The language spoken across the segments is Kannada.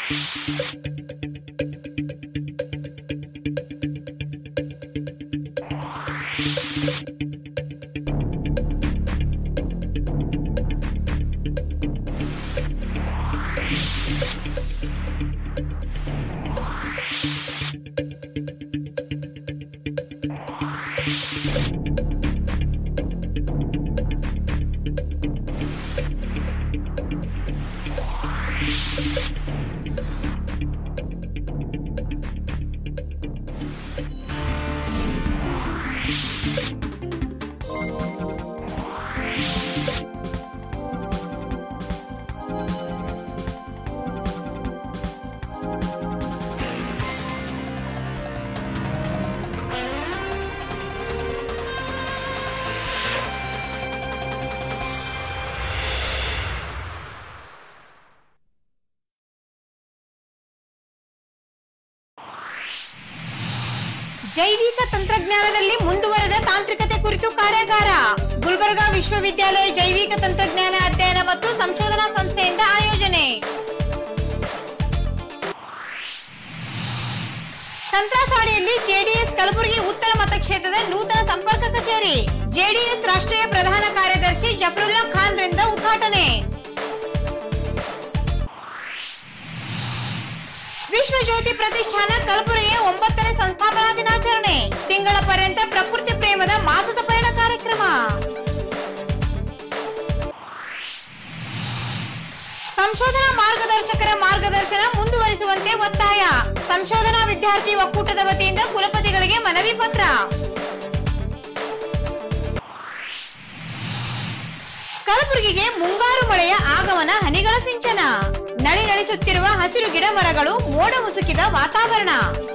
ಜೈವಿಕ ತಂತ್ರಜ್ಞಾನದಲ್ಲಿ ಮುಂದುವರೆದ ತಾಂತ್ರಿಕತೆ ಕುರಿತು ಕಾರ್ಯಾಗಾರ ಗುಲ್ಬರ್ಗಾ ವಿಶ್ವವಿದ್ಯಾಲಯ ಜೈವಿಕ ತಂತ್ರಜ್ಞಾನ ಅಧ್ಯಯನ ಮತ್ತು ಸಂಶೋಧನಾ ಸಂಸ್ಥೆಯಿಂದ ಆಯೋಜನೆ ಸಂತ್ರಾಸವಾಡಿಯಲ್ಲಿ ಜೆಡಿಎಸ್ ಕಲಬುರಗಿ ಉತ್ತರ ಮತಕ್ಷೇತ್ರದ ನೂತನ ಸಂಪರ್ಕ ಕಚೇರಿ ಜೆಡಿಎಸ್ ರಾಷ್ಟ್ರೀಯ ಪ್ರಧಾನ ಕಾರ್ಯದರ್ಶಿ ಜಫರುಲ್ಲಾ ಖಾನ್ ರಿಂದ ಉದ್ಘಾಟನೆ ವಿಶ್ವಜ್ಯೋತಿ ಪ್ರತಿಷ್ಠಾನ ಕಲಬುರಗಿಯ ಒಂಬತ್ತನೇ ಸಂಸ್ಥಾಪನಾ ದಿನಾಚರಣೆ ತಿಂಗಳ ಪರ್ಯಂತ ಪ್ರಕೃತಿ ಪ್ರೇಮದ ಮಾಸದ ಪಯಣ ಕಾರ್ಯಕ್ರಮ ಸಂಶೋಧನಾ ಮಾರ್ಗದರ್ಶಕರ ಮಾರ್ಗದರ್ಶನ ಮುಂದುವರಿಸುವಂತೆ ಒತ್ತಾಯ ಸಂಶೋಧನಾ ವಿದ್ಯಾರ್ಥಿ ಒಕ್ಕೂಟದ ವತಿಯಿಂದ ಕುಲಪತಿಗಳಿಗೆ ಮನವಿ ಪತ್ರ ಕಲಬುರಗಿಗೆ ಮುಂಗಾರು ಮಳೆಯ ಆಗಮನ ಹನಿಗಳ ಸಿಂಚನ ನಳಿ ನಳಿಸುತ್ತಿರುವ ಹಸಿರು ಗಿಡ ಮರಗಳು ಮೋಡ ಮುಸುಕಿದ ವಾತಾವರಣ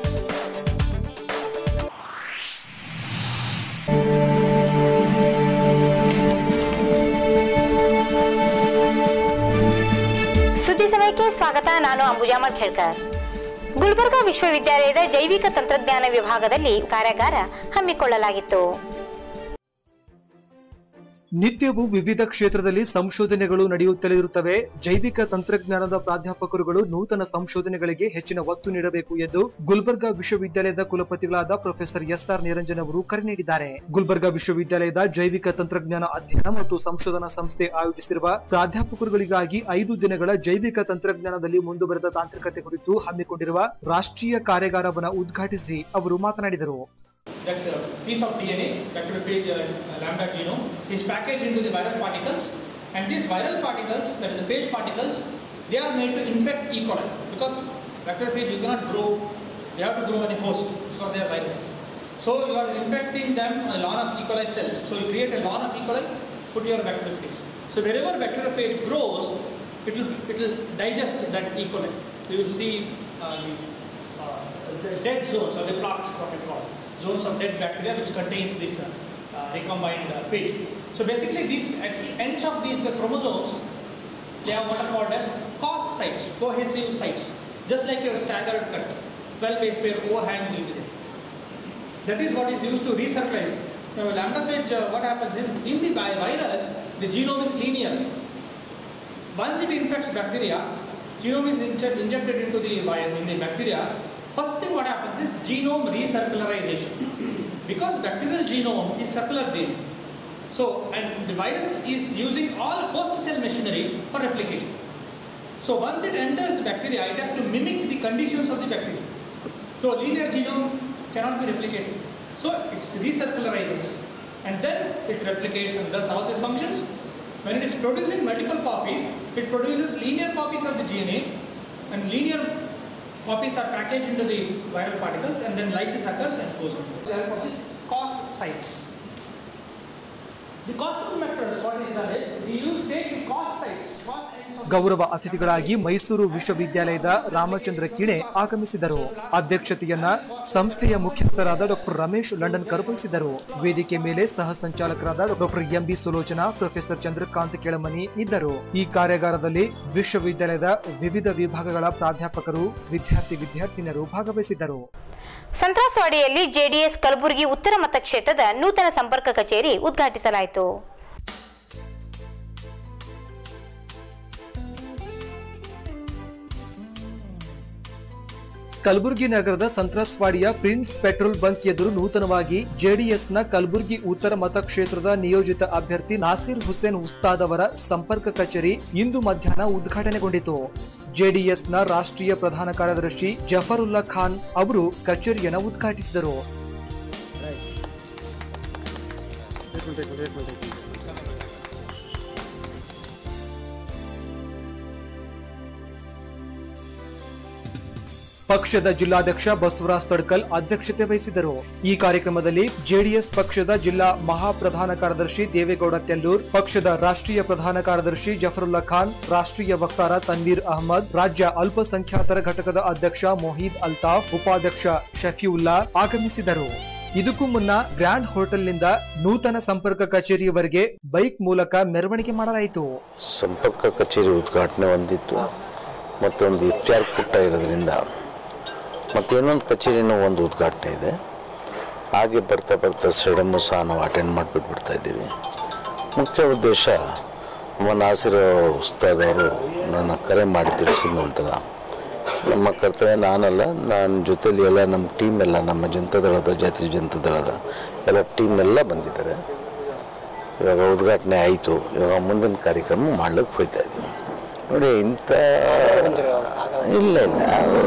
ಸುದ್ದಿ ಸಮಯಕ್ಕೆ ಸ್ವಾಗತ ನಾನು ಅಂಬುಜಾಮರ್ ಖೇಡ್ಕರ್ ಗುಲ್ಬರ್ಗಾ ವಿಶ್ವವಿದ್ಯಾಲಯದ ಜೈವಿಕ ತಂತ್ರಜ್ಞಾನ ವಿಭಾಗದಲ್ಲಿ ಕಾರ್ಯಾಗಾರ ಹಮ್ಮಿಕೊಳ್ಳಲಾಗಿತ್ತು ನಿತ್ಯವೂ ವಿವಿಧ ಕ್ಷೇತ್ರದಲ್ಲಿ ಸಂಶೋಧನೆಗಳು ನಡೆಯುತ್ತಲೇ ಇರುತ್ತವೆ ಜೈವಿಕ ತಂತ್ರಜ್ಞಾನದ ಪ್ರಾಧ್ಯಾಪಕರುಗಳು ನೂತನ ಸಂಶೋಧನೆಗಳಿಗೆ ಹೆಚ್ಚಿನ ಒತ್ತು ನೀಡಬೇಕು ಎಂದು ಗುಲ್ಬರ್ಗಾ ವಿಶ್ವವಿದ್ಯಾಲಯದ ಕುಲಪತಿಗಳಾದ ಪ್ರೊಫೆಸರ್ ಎಸ್ ಆರ್ ನಿರಂಜನ್ ಅವರು ಕರೆ ನೀಡಿದ್ದಾರೆ ಗುಲ್ಬರ್ಗಾ ವಿಶ್ವವಿದ್ಯಾಲಯದ ಜೈವಿಕ ತಂತ್ರಜ್ಞಾನ ಅಧ್ಯಯನ ಮತ್ತು ಸಂಶೋಧನಾ ಸಂಸ್ಥೆ ಆಯೋಜಿಸಿರುವ ಪ್ರಾಧ್ಯಾಪಕರುಗಳಿಗಾಗಿ ಐದು ದಿನಗಳ ಜೈವಿಕ ತಂತ್ರಜ್ಞಾನದಲ್ಲಿ ಮುಂದುವರೆದ ತಾಂತ್ರಿಕತೆ ಕುರಿತು ಹಮ್ಮಿಕೊಂಡಿರುವ ರಾಷ್ಟ್ರೀಯ ಕಾರ್ಯಾಗಾರವನ್ನು ಉದ್ಘಾಟಿಸಿ ಅವರು ಮಾತನಾಡಿದರು that uh, piece of DNA, bacteriophage uh, lambda genome, is packaged into the viral particles, and these viral particles, that is the phage particles, they are made to infect E. coli because bacteriophage you cannot grow, they have to grow on a host because they are viruses. So you are infecting them a lot of E. coli cells. So you create a lot of E. coli, put your bacteriophage. So wherever bacteriophage grows, it will it will digest that E. coli. You will see uh, the, uh, the dead zones or the plaques, what we call zones of dead bacteria which contains this uh, uh, recombined uh, phage. So basically these at the ends of these uh, chromosomes they are what are called as cos sites, cohesive sites, just like your staggered cut. 12 base pair overhang will be there. That is what is used to recirculate. Now lambda phage, uh, what happens is in the vi- virus, the genome is linear. Once it infects bacteria, genome is inject, injected into the, vi- in the bacteria. First thing what happens is genome recircularization. because bacterial genome is circular DNA. So, and the virus is using all host cell machinery for replication. So once it enters the bacteria, it has to mimic the conditions of the bacteria. So linear genome cannot be replicated. So it recircularizes and then it replicates and does all these functions. When it is producing multiple copies, it produces linear copies of the DNA and linear copies are packaged into the viral particles and then lysis occurs and goes on. They are called as cos sites. The cos methods, what is done is we use take the cos sites, cos ends of ಗೌರವ ಅತಿಥಿಗಳಾಗಿ ಮೈಸೂರು ವಿಶ್ವವಿದ್ಯಾಲಯದ ರಾಮಚಂದ್ರ ಕಿಣೆ ಆಗಮಿಸಿದರು ಅಧ್ಯಕ್ಷತೆಯನ್ನ ಸಂಸ್ಥೆಯ ಮುಖ್ಯಸ್ಥರಾದ ಡಾಕ್ಟರ್ ರಮೇಶ್ ಲಂಡನ್ ವಹಿಸಿದರು ವೇದಿಕೆ ಮೇಲೆ ಸಹ ಸಂಚಾಲಕರಾದ doctor M B Sulochana professor Chandrakant Kelamani ಇದ್ದರು ಈ ಕಾರ್ಯಾಗಾರದಲ್ಲಿ ವಿಶ್ವವಿದ್ಯಾಲಯದ ವಿವಿಧ ವಿಭಾಗಗಳ ಪ್ರಾಧ್ಯಾಪಕರು ವಿದ್ಯಾರ್ಥಿ ವಿದ್ಯಾರ್ಥಿನಿಯರು ಭಾಗವಹಿಸಿದ್ದರು ಸಂತ್ರಾಸವಾಡಿಯಲ್ಲಿ ಜೆಡಿಎಸ್ ಕಲಬುರಗಿ ಉತ್ತರ ಮತಕ್ಷೇತ್ರದ ನೂತನ ಸಂಪರ್ಕ ಕಚೇರಿ ಉದ್ಘಾಟಿಸಲಾಯಿತು ಕಲಬುರಗಿ ನಗರದ ಸಂತ್ರಸ್ವಾಡಿಯ ಪ್ರಿನ್ಸ್ ಪೆಟ್ರೋಲ್ ಬಂಕ್ ಎದುರು ನೂತನವಾಗಿ ಜೆಡಿಎಸ್ನ ಕಲಬುರಗಿ ಉತ್ತರ ಮತಕ್ಷೇತ್ರದ ನಿಯೋಜಿತ ಅಭ್ಯರ್ಥಿ ನಾಸಿರ್ ಹುಸೇನ್ ಉಸ್ತಾದ್ ಅವರ ಸಂಪರ್ಕ ಕಚೇರಿ ಇಂದು ಮಧ್ಯಾಹ್ನ ಉದ್ಘಾಟನೆಗೊಂಡಿತು ಜೆಡಿಎಸ್ನ ರಾಷ್ಟ್ರೀಯ ಪ್ರಧಾನ ಕಾರ್ಯದರ್ಶಿ ಜಫರುಲ್ಲಾ ಖಾನ್ ಅವರು ಕಚೇರಿಯನ್ನು ಉದ್ಘಾಟಿಸಿದರು ಪಕ್ಷದ ಜಿಲ್ಲಾಧ್ಯಕ್ಷ ಬಸವರಾಜ್ ತಡ್ಕಲ್ ಅಧ್ಯಕ್ಷತೆ ವಹಿಸಿದರು ಈ ಕಾರ್ಯಕ್ರಮದಲ್ಲಿ ಜೆಡಿಎಸ್ ಪಕ್ಷದ ಜಿಲ್ಲಾ ಮಹಾಪ್ರಧಾನ ಕಾರ್ಯದರ್ಶಿ ದೇವೇಗೌಡ ತೆಲ್ಲೂರ್ ಪಕ್ಷದ ರಾಷ್ಟ್ರೀಯ ಪ್ರಧಾನ ಕಾರ್ಯದರ್ಶಿ ಜಫರುಲ್ಲಾ ಖಾನ್ ರಾಷ್ಟ್ರೀಯ ವಕ್ತಾರ ತನ್ವೀರ್ ಅಹಮದ್ ರಾಜ್ಯ ಅಲ್ಪಸಂಖ್ಯಾತರ ಘಟಕದ ಅಧ್ಯಕ್ಷ ಮೊಹೀದ್ ಅಲ್ತಾಫ್ ಉಪಾಧ್ಯಕ್ಷ ಶಫಿಯುಲ್ಲಾ ಆಗಮಿಸಿದರು ಇದಕ್ಕೂ ಮುನ್ನ ಗ್ರ್ಯಾಂಡ್ ಹೋಟೆಲ್ನಿಂದ ನೂತನ ಸಂಪರ್ಕ ಕಚೇರಿಯವರೆಗೆ ಬೈಕ್ ಮೂಲಕ ಮೆರವಣಿಗೆ ಮಾಡಲಾಯಿತು ಸಂಪರ್ಕ ಕಚೇರಿ ಉದ್ಘಾಟನೆ ಹೊಂದಿತ್ತು ಮತ್ತೊಂದು ಇಫ್ತಾರ್ ಪುಟ್ಟ ಇರೋದ್ರಿಂದ ಮತ್ತು ಇನ್ನೊಂದು ಕಚೇರಿನೂ ಒಂದು ಉದ್ಘಾಟನೆ ಇದೆ ಹಾಗೆ ಬರ್ತಾ ಬರ್ತಾ ಸೆಡಮು ಸಹ ನಾವು ಅಟೆಂಡ್ ಮಾಡಿಬಿಟ್ಟು ಬಿಡ್ತಾ ಇದ್ದೀವಿ ಮುಖ್ಯ ಉದ್ದೇಶ ನಮ್ಮ ನಾಸಿರ್ ಉಸ್ತಾದ್ ಅವರು ನನ್ನ ಕರೆ ಮಾಡಿ ತಿಳಿಸಿದ ನಂತರ ನಮ್ಮ ಕರ್ತವ್ಯ ನಾನಲ್ಲ ನನ್ನ ಜೊತೆಲಿ ಎಲ್ಲ ನಮ್ಮ ಟೀಮ್ ಎಲ್ಲ ನಮ್ಮ ಜನತಾದಳದ ಜಾತಿ ಜನತಾದಳದ ಎಲ್ಲ ಟೀಮ್ ಎಲ್ಲ ಬಂದಿದ್ದಾರೆ ಇವಾಗ ಉದ್ಘಾಟನೆ ಆಯಿತು ಇವಾಗ ಮುಂದಿನ ಕಾರ್ಯಕ್ರಮ ಮಾಡ್ಲಿಕ್ಕೆ ಹೋಗ್ತಾ ಇದ್ದೀವಿ ನೋಡಿ ಇಂಥ ಇಲ್ಲ ಇಲ್ಲ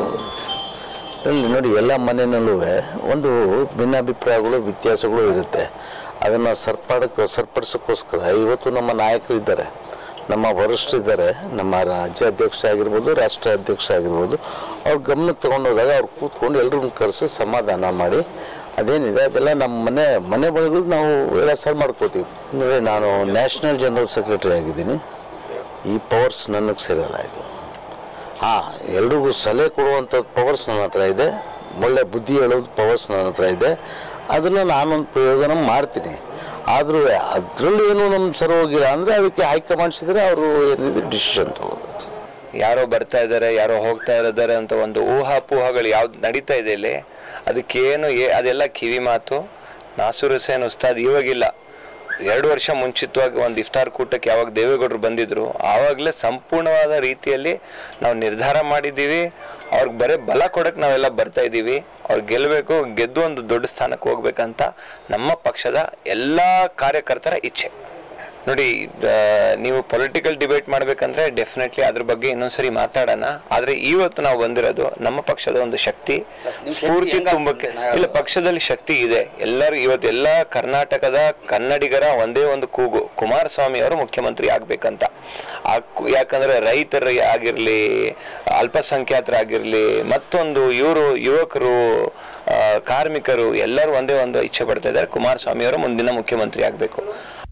ಇಲ್ಲಿ ನೋಡಿ ಎಲ್ಲ ಮನೆಯಲ್ಲೂ ಒಂದು ಭಿನ್ನಾಭಿಪ್ರಾಯಗಳು ವ್ಯತ್ಯಾಸಗಳು ಇರುತ್ತೆ ಅದನ್ನು ಸರಿಪಡಕ್ಕೆ ಸರಿಪಡಿಸೋಕ್ಕೋಸ್ಕರ ಇವತ್ತು ನಮ್ಮ ನಾಯಕರು ಇದ್ದಾರೆ ನಮ್ಮ ವರಿಷ್ಠರಿದ್ದಾರೆ ನಮ್ಮ ರಾಜ್ಯಾಧ್ಯಕ್ಷ ಆಗಿರ್ಬೋದು ರಾಷ್ಟ್ರ ಅಧ್ಯಕ್ಷ ಆಗಿರ್ಬೋದು ಅವ್ರ ಗಮನಕ್ಕೆ ತೊಗೊಂಡೋದಾಗ ಅವ್ರು ಕೂತ್ಕೊಂಡು ಎಲ್ಲರನ್ನ ಕರೆಸಿ ಸಮಾಧಾನ ಮಾಡಿ ಅದೇನಿದೆ ಅದೆಲ್ಲ ನಮ್ಮ ಮನೆ ಮನೆ ಒಳಗಳು ನಾವು ಎಲ್ಲ ಸರಿ ಮಾಡ್ಕೋತೀವಿ ಅಂದರೆ ನಾನು ನ್ಯಾಷನಲ್ ಜನರಲ್ ಸೆಕ್ರೆಟರಿ ಆಗಿದ್ದೀನಿ ಈ ಪವರ್ಸ್ ನನಗೆ ಸೇರಲ್ಲ ಇದು ಹಾಂ ಎಲ್ರಿಗೂ ಸಲಹೆ ಕೊಡುವಂಥ ಪವರ್ಸ್ ನನ್ನ ಹತ್ರ ಇದೆ ಒಳ್ಳೆ ಬುದ್ಧಿ ಹೇಳೋದು ಪವರ್ಸ್ ನನ್ನ ಹತ್ರ ಇದೆ ಅದನ್ನು ನಾನೊಂದು ಪ್ರಯೋಗನ ಮಾಡ್ತೀನಿ ಆದರೂ ಅದರಲ್ಲಿ ಏನು ನಮ್ಮ ಸರಿ ಹೋಗಿಲ್ಲ ಅಂದರೆ ಅದಕ್ಕೆ ಹೈಕಮಾಂಡ್ಸ್ ಇದ್ದರೆ ಅವರು ಏನಿದೆ ಡಿಸಿಷನ್ ತಗೋದು ಯಾರೋ ಬರ್ತಾ ಇದ್ದಾರೆ ಯಾರೋ ಹೋಗ್ತಾ ಇದ್ದಾರೆ ಅಂತ ಒಂದು ಊಹಾಪೋಹಗಳು ಯಾವ್ದು ನಡೀತಾ ಇದೆ ಇಲ್ಲಿ ಅದಕ್ಕೇನು ಏ ಅದೆಲ್ಲ ಕಿವಿ ಮಾತು ನಾಸೂರ್ ಹುಸೇನ್ ಉಸ್ತಾದ್ ಇವಾಗಿಲ್ಲ ಎರಡು ವರ್ಷ ಮುಂಚಿತವಾಗಿ ಒಂದು ಇಫ್ತಾರ್ ಕೂಟಕ್ಕೆ ಯಾವಾಗ ದೇವೇಗೌಡರು ಬಂದಿದ್ರು ಆವಾಗಲೇ ಸಂಪೂರ್ಣವಾದ ರೀತಿಯಲ್ಲಿ ನಾವು ನಿರ್ಧಾರ ಮಾಡಿದ್ದೀವಿ ಅವ್ರಿಗೆ ಬರೀ ಬಲ ಕೊಡಕ್ಕೆ ನಾವೆಲ್ಲ ಬರ್ತಾ ಇದ್ದೀವಿ ಅವ್ರು ಗೆಲ್ಲಬೇಕು ಗೆದ್ದು ಒಂದು ದೊಡ್ಡ ಸ್ಥಾನಕ್ಕೆ ಹೋಗ್ಬೇಕಂತ ನಮ್ಮ ಪಕ್ಷದ ಎಲ್ಲ ಕಾರ್ಯಕರ್ತರ ಇಚ್ಛೆ ನೋಡಿ ಆ, ನೀವು ಪೊಲಿಟಿಕಲ್ ಡಿಬೇಟ್ ಮಾಡ್ಬೇಕಂದ್ರೆ ಡೆಫಿನೆಟ್ಲಿ ಅದ್ರ ಬಗ್ಗೆ ಇನ್ನೊಂದ್ಸರಿ ಮಾತಾಡೋಣ ಆದ್ರೆ ಇವತ್ತು ನಾವು ಬಂದಿರೋದು ನಮ್ಮ ಪಕ್ಷದ ಒಂದು ಶಕ್ತಿ ಸ್ಫೂರ್ತಿ ತುಂಬಕ್ಕೆ ಇಲ್ಲ ಪಕ್ಷದಲ್ಲಿ ಶಕ್ತಿ ಇದೆ ಎಲ್ಲರೂ ಇವತ್ತು ಎಲ್ಲ ಕರ್ನಾಟಕದ ಕನ್ನಡಿಗರ ಒಂದೇ ಒಂದು ಕೂಗು ಕುಮಾರಸ್ವಾಮಿ ಅವರು ಮುಖ್ಯಮಂತ್ರಿ ಆಗ್ಬೇಕಂತ ಆ ಕು- ಯಾಕಂದ್ರೆ ರೈತರ ಆಗಿರ್ಲಿ ಅಲ್ಪಸಂಖ್ಯಾತರಾಗಿರ್ಲಿ ಮತ್ತೊಂದು ಇವರು ಯುವಕರು ಆ, ಕಾರ್ಮಿಕರು ಎಲ್ಲರೂ ಒಂದೇ ಒಂದು ಇಚ್ಛೆ ಪಡ್ತಾ ಇದ್ದಾರೆ ಕುಮಾರಸ್ವಾಮಿ ಅವರು ಮುಂದಿನ ಮುಖ್ಯಮಂತ್ರಿ ಆಗಬೇಕು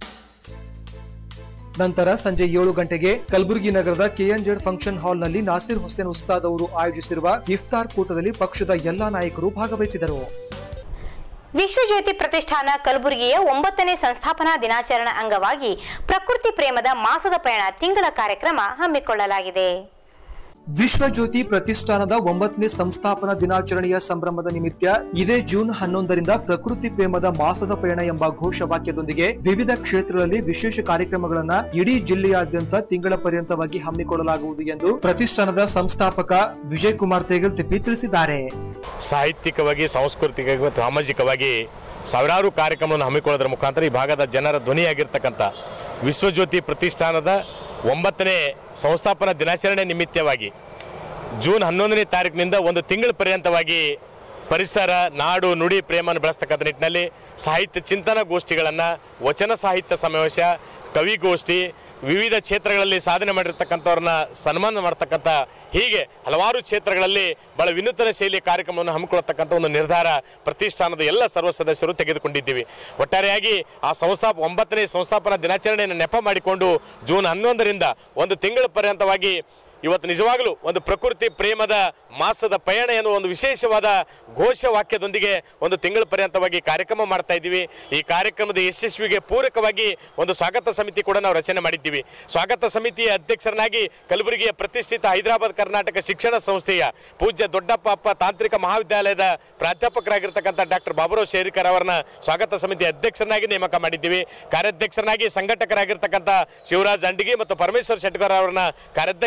ನಂತರ ಸಂಜೆ ಏಳು ಗಂಟೆಗೆ ಕಲಬುರಗಿ ನಗರದ ಕೆಎನ್ಜೆಡ್ ಫಂಕ್ಷನ್ ಹಾಲ್ನಲ್ಲಿ ನಾಸಿರ್ ಹುಸೇನ್ ಉಸ್ತಾದ್ ಅವರು ಆಯೋಜಿಸಿರುವ ಇಫ್ತಾರ್ ಕೂಟದಲ್ಲಿ ಪಕ್ಷದ ಎಲ್ಲಾ ನಾಯಕರು ಭಾಗವಹಿಸಿದರು ವಿಶ್ವಜ್ಯೋತಿ ಪ್ರತಿಷ್ಠಾನ ಕಲಬುರಗಿಯ ಒಂಬತ್ತನೇ ಸಂಸ್ಥಾಪನಾ ದಿನಾಚರಣೆ ಅಂಗವಾಗಿ ಪ್ರಕೃತಿ ಪ್ರೇಮದ ಮಾಸದ ಪಯಣ ತಿಂಗಳ ಕಾರ್ಯಕ್ರಮ ಹಮ್ಮಿಕೊಳ್ಳಲಾಗಿದೆ ವಿಶ್ವಜ್ಯೋತಿ ಪ್ರತಿಷ್ಠಾನದ ಒಂಬತ್ತನೇ ಸಂಸ್ಥಾಪನಾ ದಿನಾಚರಣೆಯ ಸಂಭ್ರಮದ ನಿಮಿತ್ತ ಇದೇ ಜೂನ್ ಹನ್ನೊಂದರಿಂದ ಪ್ರಕೃತಿ ಪ್ರೇಮದ ಮಾಸದ ಪಯಣ ಎಂಬ ಘೋಷವಾಕ್ಯದೊಂದಿಗೆ ವಿವಿಧ ಕ್ಷೇತ್ರಗಳಲ್ಲಿ ವಿಶೇಷ ಕಾರ್ಯಕ್ರಮಗಳನ್ನ ಇಡೀ ಜಿಲ್ಲೆಯಾದ್ಯಂತ ತಿಂಗಳ ಪರ್ಯಂತವಾಗಿ ಹಮ್ಮಿಕೊಳ್ಳಲಾಗುವುದು ಎಂದು ಪ್ರತಿಷ್ಠಾನದ ಸಂಸ್ಥಾಪಕ ವಿಜಯ್ ಕುಮಾರ್ ತೇಗಲ್ ತಿಪ್ಪಿ ತಿಳಿಸಿದ್ದಾರೆ ಸಾಹಿತ್ಯಿಕವಾಗಿ ಸಾಂಸ್ಕೃತಿಕವಾಗಿ ಮತ್ತು ಸಾಮಾಜಿಕವಾಗಿ ಸಾವಿರಾರು ಕಾರ್ಯಕ್ರಮವನ್ನು ಹಮ್ಮಿಕೊಳ್ಳೋದ್ರ ಮುಖಾಂತರ ಈ ಭಾಗದ ಜನರ ಧ್ವನಿಯಾಗಿರ್ತಕ್ಕಂಥ ವಿಶ್ವಜ್ಯೋತಿ ಪ್ರತಿಷ್ಠಾನದ ಒಂಬತ್ತನೇ ಸಂಸ್ಥಾಪನಾ ದಿನಾಚರಣೆ ನಿಮಿತ್ತವಾಗಿ ಜೂನ್ ಹನ್ನೊಂದನೇ ತಾರೀಕಿನಿಂದ ಒಂದು ತಿಂಗಳ ಪರ್ಯಂತವಾಗಿ ಪರಿಸರ ನಾಡು ನುಡಿ ಪ್ರೇಮವನ್ನು ಬೆಳೆಸ್ತಕ್ಕಂಥ ನಿಟ್ಟಿನಲ್ಲಿ ಸಾಹಿತ್ಯ ಚಿಂತನ ಗೋಷ್ಠಿಗಳನ್ನು ವಚನ ಸಾಹಿತ್ಯ ಸಮಾವೇಶ ಕವಿಗೋಷ್ಠಿ ವಿವಿಧ ಕ್ಷೇತ್ರಗಳಲ್ಲಿ ಸಾಧನೆ ಮಾಡಿರ್ತಕ್ಕಂಥವ್ರನ್ನ ಸನ್ಮಾನ ಮಾಡ್ತಕ್ಕಂಥ ಹೀಗೆ ಹಲವಾರು ಕ್ಷೇತ್ರಗಳಲ್ಲಿ ಬಹಳ ವಿನೂತನ ಶೈಲಿಯ ಕಾರ್ಯಕ್ರಮವನ್ನು ಹಮ್ಮಿಕೊಳ್ಳತಕ್ಕಂಥ ಒಂದು ನಿರ್ಧಾರ ಪ್ರತಿಷ್ಠಾನದ ಎಲ್ಲ ಸರ್ವ ಸದಸ್ಯರು ತೆಗೆದುಕೊಂಡಿದ್ದೀವಿ ಒಟ್ಟಾರೆಯಾಗಿ ಆ ಸಂಸ್ಥಾಪ ಒಂಬತ್ತನೇ ಸಂಸ್ಥಾಪನಾ ದಿನಾಚರಣೆಯನ್ನು ನೆಪ ಮಾಡಿಕೊಂಡು ಜೂನ್ ಹನ್ನೊಂದರಿಂದ ಒಂದು ತಿಂಗಳ ಪರ್ಯಂತವಾಗಿ ಇವತ್ತು ನಿಜವಾಗಲೂ ಒಂದು ಪ್ರಕೃತಿ ಪ್ರೇಮದ ಮಾಸದ ಪಯಣ ಎನ್ನುವ ಒಂದು ವಿಶೇಷವಾದ ಘೋಷವಾಕ್ಯದೊಂದಿಗೆ ಒಂದು ತಿಂಗಳ ಪರ್ಯಂತವಾಗಿ ಕಾರ್ಯಕ್ರಮ ಮಾಡ್ತಾ ಇದ್ದೀವಿ ಈ ಕಾರ್ಯಕ್ರಮದ ಯಶಸ್ವಿಗೆ ಪೂರಕವಾಗಿ ಒಂದು ಸ್ವಾಗತ ಸಮಿತಿ ಕೂಡ ನಾವು ರಚನೆ ಮಾಡಿದ್ದೀವಿ ಸ್ವಾಗತ ಸಮಿತಿಯ ಅಧ್ಯಕ್ಷರನ್ನಾಗಿ ಕಲಬುರಗಿಯ ಪ್ರತಿಷ್ಠಿತ ಹೈದರಾಬಾದ್ ಕರ್ನಾಟಕ ಶಿಕ್ಷಣ ಸಂಸ್ಥೆಯ ಪೂಜ್ಯ ದೊಡ್ಡಪ್ಪ ಅಪ್ಪ ತಾಂತ್ರಿಕ ಮಹಾವಿದ್ಯಾಲಯದ ಪ್ರಾಧ್ಯಾಪಕರಾಗಿರ್ತಕ್ಕಂಥ ಡಾಕ್ಟರ್ ಬಾಬುರಾವ್ ಶೇರಿಕರ್ ಅವರನ್ನ ಸ್ವಾಗತ ಸಮಿತಿ ಅಧ್ಯಕ್ಷರನ್ನಾಗಿ ನೇಮಕ ಮಾಡಿದ್ದೀವಿ ಕಾರ್ಯಾಧ್ಯಕ್ಷರನ್ನಾಗಿ ಸಂಘಟಕರಾಗಿರ್ತಕ್ಕಂಥ ಶಿವರಾಜ್ ಅಂಡಿಗೆ ಮತ್ತು ಪರಮೇಶ್ವರ್ ಶೆಟ್ಕರ್ ಅವರನ್ನ ಕಾರ್ಯಾಧ್ಯಕ್ಷರನ್ನಾಗಿ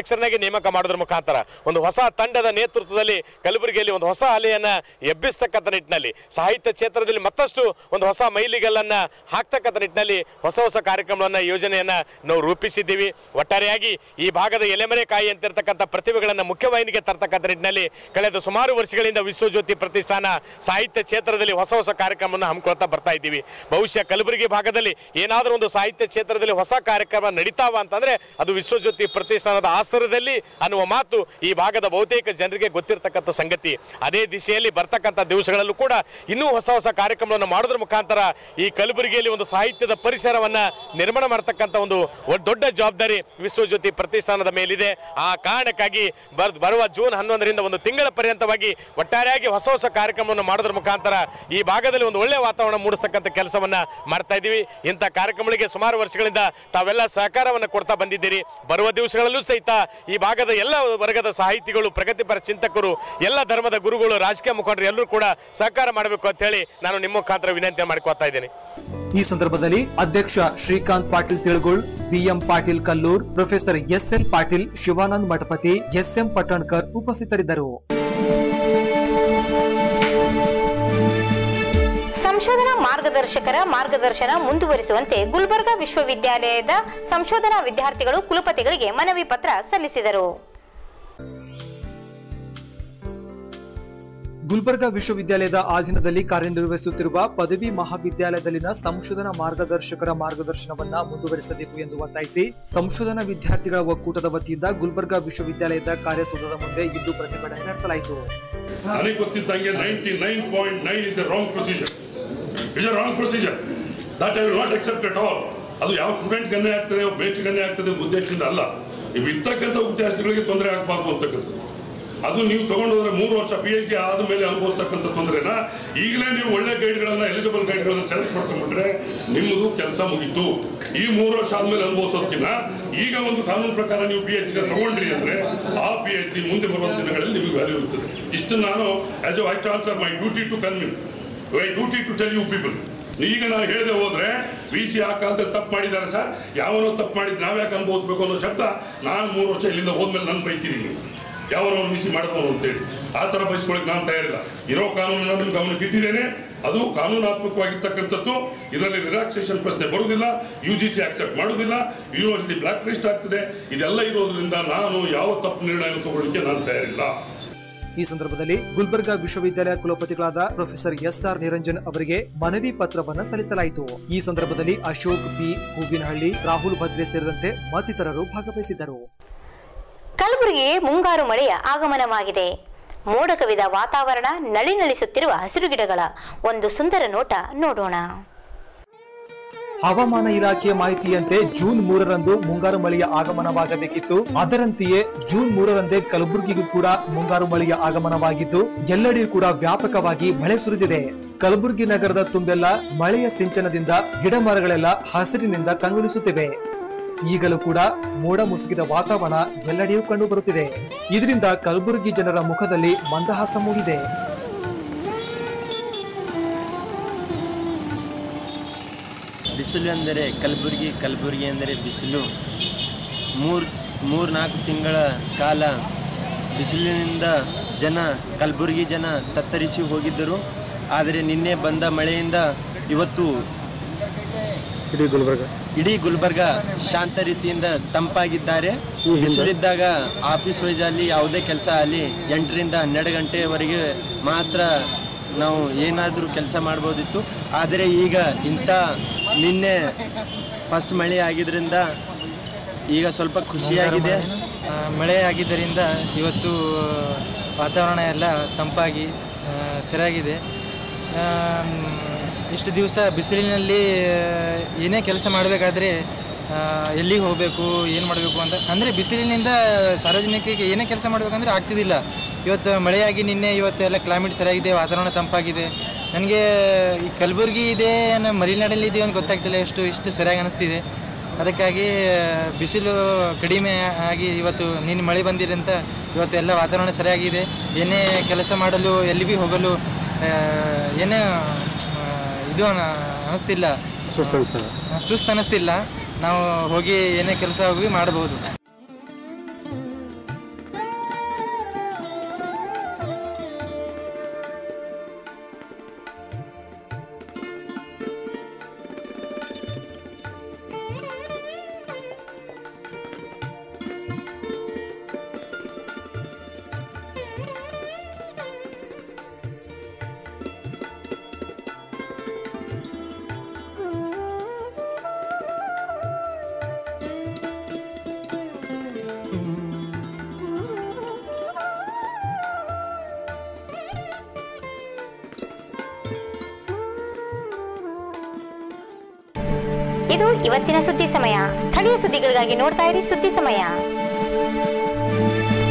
ನೇಮಕ ಮಾಡೋದ್ರ ಮುಖಾಂತರ ಒಂದು ಹೊಸ ತಂಡದ ನೇತೃತ್ವದಲ್ಲಿ ಕಲಬುರಗಿಯಲ್ಲಿ ಒಂದು ಹೊಸ ಅಲೆಯನ್ನ ಎಬ್ಬಿಸ್ತಕ್ಕಂಥ ನಿಟ್ಟಿನಲ್ಲಿ ಸಾಹಿತ್ಯ ಕ್ಷೇತ್ರದಲ್ಲಿ ಮತ್ತಷ್ಟು ಒಂದು ಹೊಸ ಮೈಲಿಗಲ್ಲನ್ನ ಹಾಕ್ತಕ್ಕಂಥ ನಿಟ್ಟಿನಲ್ಲಿ ಹೊಸ ಹೊಸ ಕಾರ್ಯಕ್ರಮಗಳನ್ನ ಯೋಜನೆಯನ್ನ ನಾವು ರೂಪಿಸಿದ್ದೀವಿ ಒಟ್ಟಾರೆಯಾಗಿ ಈ ಭಾಗದ ಎಲೆಮರೆ ಕಾಯಿ ಅಂತಿರ್ತಕ್ಕಂಥ ಪ್ರತಿಭೆಗಳನ್ನು ಮುಖ್ಯವಾಹಿನಿಗೆ ತರ್ತಕ್ಕಂಥ ನಿಟ್ಟಿನಲ್ಲಿ ಕಳೆದ ಸುಮಾರು ವರ್ಷಗಳಿಂದ ವಿಶ್ವಜ್ಯೋತಿ ಪ್ರತಿಷ್ಠಾನ ಸಾಹಿತ್ಯ ಕ್ಷೇತ್ರದಲ್ಲಿ ಹೊಸ ಹೊಸ ಕಾರ್ಯಕ್ರಮವನ್ನು ಹಮ್ಮಿಕೊಳ್ತಾ ಬರ್ತಾ ಇದ್ದೀವಿ ಬಹುಶಃ ಕಲಬುರಗಿ ಭಾಗದಲ್ಲಿ ಏನಾದರೂ ಒಂದು ಸಾಹಿತ್ಯ ಕ್ಷೇತ್ರದಲ್ಲಿ ಹೊಸ ಕಾರ್ಯಕ್ರಮ ನಡೀತಾವ ಅಂತಂದ್ರೆ ಅದು ವಿಶ್ವಜ್ಯೋತಿ ಪ್ರತಿಷ್ಠಾನದ ಆಶ್ರಯದಲ್ಲಿ ಅನ್ನುವ ಮಾತು ಈ ಭಾಗದ ಬಹುತೇಕ ಜನರಿಗೆ ಗೊತ್ತಿರತಕ್ಕಂಥ ಸಂಗತಿ ಅದೇ ದಿಶೆಯಲ್ಲಿ ಬರ್ತಕ್ಕಂಥ ದಿವಸಗಳಲ್ಲೂ ಕೂಡ ಇನ್ನೂ ಹೊಸ ಹೊಸ ಕಾರ್ಯಕ್ರಮವನ್ನು ಮಾಡೋದ್ರ ಮುಖಾಂತರ ಈ ಕಲಬುರಗಿಯಲ್ಲಿ ಒಂದು ಸಾಹಿತ್ಯದ ಪರಿಸರವನ್ನ ನಿರ್ಮಾಣ ಮಾಡತಕ್ಕಂಥ ಒಂದು ಒ- ದೊಡ್ಡ ಜವಾಬ್ದಾರಿ ವಿಶ್ವಜ್ಯೋತಿ ಪ್ರತಿಷ್ಠಾನದ ಮೇಲಿದೆ ಆ ಕಾರಣಕ್ಕಾಗಿ ಬರ್ ಬರುವ ಜೂನ್ ಹನ್ನೊಂದರಿಂದ ಒಂದು ತಿಂಗಳ ಪರ್ಯಂತವಾಗಿ ಒಟ್ಟಾರೆಯಾಗಿ ಹೊಸ ಹೊಸ ಕಾರ್ಯಕ್ರಮವನ್ನು ಮಾಡೋದ್ರ ಮುಖಾಂತರ ಈ ಭಾಗದಲ್ಲಿ ಒಂದು ಒಳ್ಳೆಯ ವಾತಾವರಣ ಮೂಡಿಸ್ತಕ್ಕಂಥ ಕೆಲಸವನ್ನ ಮಾಡ್ತಾ ಇದ್ದೀವಿ ಇಂಥ ಕಾರ್ಯಕ್ರಮಗಳಿಗೆ ಸುಮಾರು ವರ್ಷಗಳಿಂದ ತಾವೆಲ್ಲ ಸಹಕಾರವನ್ನು ಕೊಡ್ತಾ ಬಂದಿದ್ದೀರಿ ಬರುವ ದಿವಸಗಳಲ್ಲೂ ಸಹಿತ ಈ ಭಾಗದ ಎಲ್ಲ ವರ್ಗದ ಸಾಹಿತಿಗಳು ಪ್ರಗತಿಪರ ಚಿಂತಕರು ಎಲ್ಲ ಧರ್ಮದ ಗುರುಗಳು ರಾಜಕೀಯ ಮುಖಂಡರು ಎಲ್ಲರೂ ಕೂಡ ಸಹಕಾರ ಮಾಡಬೇಕು ಅಂತ ಹೇಳಿ ನಾನು ನಿಮ್ಮ ಮುಖಾಂತರ ವಿನಂತಿ ಮಾಡಿಕೊಳ್ತಾ ಇದ್ದೇನೆ ಈ ಸಂದರ್ಭದಲ್ಲಿ ಅಧ್ಯಕ್ಷ Shrikant Patil Tilugol B M Patil Kallur professor S L Patil Shivanand Mathapati S M Pattankar ಉಪಸ್ಥಿತರಿದ್ದರು ಸಂಶೋಧನಾ ಮಾರ್ಗದರ್ಶಕರ ಮಾರ್ಗದರ್ಶನ ಮುಂದುವರಿಸುವಂತೆ ಗುಲ್ಬರ್ಗಾ ವಿಶ್ವವಿದ್ಯಾಲಯದ ಸಂಶೋಧನಾ ವಿದ್ಯಾರ್ಥಿಗಳು ಕುಲಪತಿಗಳಿಗೆ ಮನವಿ ಪತ್ರ ಸಲ್ಲಿಸಿದರು ಗುಲ್ಬರ್ಗಾ ವಿಶ್ವವಿದ್ಯಾಲಯದ ಅಧೀನದಲ್ಲಿ ಕಾರ್ಯನಿರ್ವಹಿಸುತ್ತಿರುವ ಪದವಿ ಮಹಾವಿದ್ಯಾಲಯದಲ್ಲಿನ ಸಂಶೋಧನಾ ಮಾರ್ಗದರ್ಶಕರ ಮಾರ್ಗದರ್ಶನವನ್ನ ಮುಂದುವರಿಸಬೇಕು ಎಂದು ಒತ್ತಾಯಿಸಿ ಸಂಶೋಧನಾ ವಿದ್ಯಾರ್ಥಿಗಳ ಒಕ್ಕೂಟದ ವತಿಯಿಂದ ಗುಲ್ಬರ್ಗಾ ವಿಶ್ವವಿದ್ಯಾಲಯದ ಕಾರ್ಯಸೂತ್ರದ ಮುಂದೆ ಇಂದು ಪ್ರತಿಭಟನೆ ನಡೆಸಲಾಯಿತು ನನಗೆ ಗೊತ್ತಿದ್ದಂಗೆ ninety nine point nine is the wrong procedure is a wrong procedure that I will not accept at all ಅದು ಯಾವ ಸ್ಟೂಡೆಂಟ್ ಗನ್ನೆ ಆಗ್ತದೆ ಬೇಟ್ ಗನ್ನೆ ಆಗ್ತದೆ ಎಂಬ ಉದ್ದೇಶದಿಂದ ಅಲ್ಲ ಇವು ಇರ್ತಕ್ಕಂಥ ವಿದ್ಯಾರ್ಥಿಗಳಿಗೆ ತೊಂದರೆ ಆಗಬಾರ್ದು ಅಂತಕ್ಕಂಥದ್ದು ಅದು ನೀವು ತಗೊಂಡೋದ್ರೆ ಮೂರು ವರ್ಷ ಪಿ ಎಚ್ ಡಿ ಆದ ಮೇಲೆ ಅನುಭವಿಸ್ತಕ್ಕಂಥ ತೊಂದರೆನ ಈಗಲೇ ನೀವು ಒಳ್ಳೆ ಗೈಡ್ಗಳನ್ನ ಎಲಿಜಿಬಲ್ ಗೈಡ್ಗಳನ್ನ ಸೆಲೆಕ್ಟ್ ಮಾಡ್ಕೊಂಡ್ಬಿಟ್ರೆ ನಿಮ್ಮದು ಕೆಲಸ ಮುಗೀತು ಈ ಮೂರು ವರ್ಷ ಆದ್ಮೇಲೆ ಅನುಭವಿಸೋದಕ್ಕಿಂತ ಈಗ ಒಂದು ಕಾನೂನು ಪ್ರಕಾರ ನೀವು ಪಿ ಎಚ್ ಡಿ ತಗೊಂಡ್ರಿ ಅಂದ್ರೆ ಆ ಪಿ ಎಚ್ ಡಿ ಮುಂದೆ ಬರುವ ದಿನಗಳಲ್ಲಿ ನಿಮಗೆ ವ್ಯಾಲ್ಯೂ ಇರ್ತದೆ ಇಷ್ಟು ನಾನು as a vice chancellor my duty to convince my duty to tell you people ಈಗ ನಾನು ಹೇಳದೆ ಹೋದ್ರೆ ವಿ ಸಿ ಆ ಕಾಲದಲ್ಲಿ ತಪ್ಪು ಮಾಡಿದ್ದಾರೆ ಸರ್ ಯಾವನೋ ತಪ್ಪು ಮಾಡಿದ್ ನಾವ್ಯಾಕೆ ಅನುಭವಿಸ್ಬೇಕು ಅನ್ನೋ ಶಬ್ದ ನಾನು ಮೂರು ವರ್ಷ ಇಲ್ಲಿಂದ ಹೋದ್ಮೇಲೆ ನಾನು ಬೈತೀನಿ ನೀವು ಯಾವನೋ ವಿ ಸಿ ಮಾಡಿದವನು ಅಂತೇಳಿ ಆ ಥರ ಬಯಸ್ಕೊಳಕ್ಕೆ ನಾನು ತಯಾರಿಲ್ಲ ಇರೋ ಕಾನೂನನ್ನು ನಿಮ್ಮ ಗಮನಕ್ಕೆ ಇಟ್ಟಿದ್ದೇನೆ ಅದು ಕಾನೂನಾತ್ಮಕವಾಗಿರ್ತಕ್ಕಂಥದ್ದು ಇದರಲ್ಲಿ ರಿಲ್ಯಾಕ್ಸೇಷನ್ ಪ್ರಶ್ನೆ ಬರುವುದಿಲ್ಲ ಯು ಜಿ ಸಿ ಆಕ್ಸೆಪ್ಟ್ ಮಾಡುವುದಿಲ್ಲ ಯೂನಿವರ್ಸಿಟಿ ಬ್ಲಾಕ್ ಲಿಸ್ಟ್ ಆಗ್ತದೆ ಇದೆಲ್ಲ ಇರೋದ್ರಿಂದ ನಾನು ಯಾವ ತಪ್ಪು ನಿರ್ಣಯ ತಗೊಳ್ಳಿಕ್ಕೆ ನಾನು ತಯಾರಿಲ್ಲ ಈ ಸಂದರ್ಭದಲ್ಲಿ ಗುಲ್ಬರ್ಗಾ ವಿಶ್ವವಿದ್ಯಾಲಯ ಕುಲಪತಿಗಳಾದ ಪ್ರೊಫೆಸರ್ ಎಸ್ ಆರ್ ನಿರಂಜನ್ ಅವರಿಗೆ ಮನವಿ ಪತ್ರವನ್ನು ಸಲ್ಲಿಸಲಾಯಿತು ಈ ಸಂದರ್ಭದಲ್ಲಿ ಅಶೋಕ್ ಬಿ ಹೂವಿನಹಳ್ಳಿ ರಾಹುಲ್ ಭದ್ರೆ ಸೇರಿದಂತೆ ಮತ್ತಿತರರು ಭಾಗವಹಿಸಿದ್ದರು ಕಲಬುರಗಿಗೆ ಮುಂಗಾರು ಮಳೆಯ ಆಗಮನವಾಗಿದೆ ಮೋಡ ಕವಿದ ವಾತಾವರಣ ನಳಿನಳಿಸುತ್ತಿರುವ ಹಸಿರು ಗಿಡಗಳ ಒಂದು ಸುಂದರ ನೋಟ ನೋಡೋಣ ಹವಾಮಾನ ಇಲಾಖೆಯ ಮಾಹಿತಿಯಂತೆ ಜೂನ್ ಮೂರರಂದು ಮುಂಗಾರು ಮಳೆಯ ಆಗಮನವಾಗಬೇಕಿತ್ತು ಅದರಂತೆಯೇ ಜೂನ್ ಮೂರರಂದೇ ಕಲಬುರಗಿಗೂ ಕೂಡ ಮುಂಗಾರು ಮಳೆಯ ಆಗಮನವಾಗಿದ್ದು ಎಲ್ಲೆಡೆಯೂ ಕೂಡ ವ್ಯಾಪಕವಾಗಿ ಮಳೆ ಸುರಿದಿದೆ ಕಲಬುರಗಿ ನಗರದ ತುಂಬೆಲ್ಲ ಮಳೆಯ ಸಿಂಚನದಿಂದ ಗಿಡ ಮರಗಳೆಲ್ಲ ಹಸಿರಿನಿಂದ ಕಂಗೊಳಿಸುತ್ತಿವೆ ಈಗಲೂ ಕೂಡ ಮೋಡ ಮುಸುಕಿದ ವಾತಾವರಣ ಎಲ್ಲೆಡೆಯೂ ಕಂಡು ಬರುತ್ತಿದೆ ಇದರಿಂದ ಕಲಬುರಗಿ ಜನರ ಮುಖದಲ್ಲಿ ಮಂದಹಾಸ ಮೂಡಿದೆ ಬಿಸಿಲು ಅಂದರೆ ಕಲಬುರಗಿ ಕಲಬುರಗಿ ಅಂದರೆ ಬಿಸಿಲು ಮೂರು ಮೂರು ನಾಲ್ಕು ತಿಂಗಳ ಕಾಲ ಬಿಸಿಲಿನಿಂದ ಜನ ಕಲಬುರಗಿ ಜನ ತತ್ತರಿಸಿ ಹೋಗಿದ್ದರು ಆದರೆ ನಿನ್ನೆ ಬಂದ ಮಳೆಯಿಂದ ಇವತ್ತು ಇಡೀ ಗುಲ್ಬರ್ಗ ಶಾಂತ ರೀತಿಯಿಂದ ತಂಪಾಗಿದ್ದಾರೆ ಬಿಸಿಲಿದ್ದಾಗ ಆಫೀಸ್ ವೈಸ್ ಅಲ್ಲಿ ಯಾವುದೇ ಕೆಲಸ ಆಗಲಿ ಎಂಟರಿಂದ ಹನ್ನೆರಡು ಗಂಟೆವರೆಗೆ ಮಾತ್ರ ನಾವು ಏನಾದರೂ ಕೆಲಸ ಮಾಡ್ಬೋದಿತ್ತು ಆದರೆ ಈಗ ಇಂಥ ನಿನ್ನೆ ಫಸ್ಟ್ ಮಳೆ ಆಗಿದ್ದರಿಂದ ಈಗ ಸ್ವಲ್ಪ ಖುಷಿಯಾಗಿದೆ ಆ, ಮಳೆ ಆಗಿದ್ದರಿಂದ ಇವತ್ತು ವಾತಾವರಣ ಎಲ್ಲ ತಂಪಾಗಿ ಆ, ಸರಿಯಾಗಿದೆ ಆಮ್, ಇಷ್ಟು ದಿವಸ ಬಿಸಿಲಿನಲ್ಲಿ ಆ, ಏನೇ ಕೆಲಸ ಮಾಡಬೇಕಾದ್ರೆ ಎಲ್ಲಿಗೆ ಹೋಗಬೇಕು ಏನು ಮಾಡಬೇಕು ಅಂತ ಅಂದರೆ ಬಿಸಿಲಿನಿಂದ ಸಾರ್ವಜನಿಕರಿಗೆ ಏನೇ ಕೆಲಸ ಮಾಡಬೇಕಂದ್ರೆ ಆಗ್ತಿದ್ದಿಲ್ಲ ಇವತ್ತು ಮಳೆಯಾಗಿ ನಿನ್ನೆ ಇವತ್ತು ಎಲ್ಲ ಕ್ಲೈಮೇಟ್ ಸರಿಯಾಗಿದೆ ವಾತಾವರಣ ತಂಪಾಗಿದೆ ನನಗೆ ಈ ಕಲಬುರಗಿ ಇದೆ ನಮ್ಮ ಮಲೆನಾಡಲ್ಲಿ ಇದೆಯೋ ಅಂತ ಗೊತ್ತಾಗ್ತಿಲ್ಲ ಎಷ್ಟು ಇಷ್ಟು ಸರಿಯಾಗಿ ಅನಿಸ್ತಿದೆ ಅದಕ್ಕಾಗಿ ಬಿಸಿಲು ಕಡಿಮೆ ಆಗಿ ಇವತ್ತು ನಿನ್ನೆ ಮಳೆ ಬಂದಿರಂತ ಇವತ್ತು ಎಲ್ಲ ವಾತಾವರಣ ಸರಿಯಾಗಿದೆ ಏನೇ ಕೆಲಸ ಮಾಡಲು ಎಲ್ಲಿ ಭೀ ಹೋಗಲು ಆ, ಏನೇ ಆ, ಇದು ಅನ- ಅನಿಸ್ತಿಲ್ಲ ಆ, ಸುಸ್ತು ಅನಿಸ್ತಿಲ್ಲ ನಾವು ಹೋಗಿ ಏನೇ ಕೆಲಸ ಹೋಗಿ ಮಾಡ್ಬೋದು ಇವತ್ತಿನ ಸುದ್ದಿ ಸಮಯ ಸ್ಥಳೀಯ ಸುದ್ದಿಗಳಿಗಾಗಿ ನೋಡ್ತಾ ಇರಿ ಸುದ್ದಿ ಸಮಯ